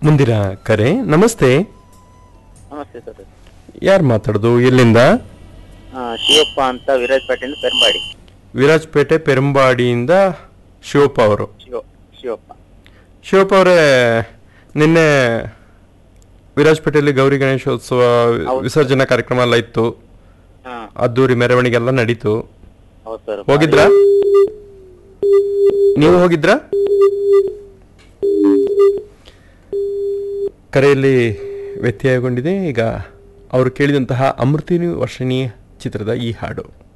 ಮುಂದಿನ ಕರೆ ನಮಸ್ತೆ ನಮಸ್ತೆ ಸರ್ ಯಾರು ಮಾತಾಡೋದು ಎಲ್ಲಿಂದ ಆ, ಶಿವಪ್ಪ ಅಂತ ವಿರಾಜಪೇಟೆಯಿಂದ ಪೆರಂಬಾಡಿ ವಿರಾಜಪೇಟೆ ಪೆರಂಬಾಡಿಯಿಂದ ಶಿವಪ್ಪ ಅವರು ಶಿವ ಶಿವಪ್ಪ ಶಿವಪ್ಪ ಅವರೇ ನಿನ್ನೆ ವಿರಾಜಪೇಟೆಯಲ್ಲಿ ಗೌರಿ ಗಣೇಶೋತ್ಸವ ಹೌದು. ವಿಸರ್ಜನಾ ಕಾರ್ಯಕ್ರಮ ಎಲ್ಲ ಇತ್ತು ಹಾ ಅದ್ದೂರಿ ಮೆರವಣಿಗೆ ಎಲ್ಲ ನಡೀತು ಹೌದು ಸರ್ ಹೋಗಿದ್ರಾ ನೀವು ಹೋಗಿದ್ರಾ ಕರೆಯಲ್ಲಿ ವ್ಯತ್ಯಯಗೊಂಡಿದೆ ಈಗ ಅವರು ಕೇಳಿದಂತಹ ಅಮೃತಿನಿ ವರ್ಷಿಣಿ ಚಿತ್ರದ ಈ ಹಾಡು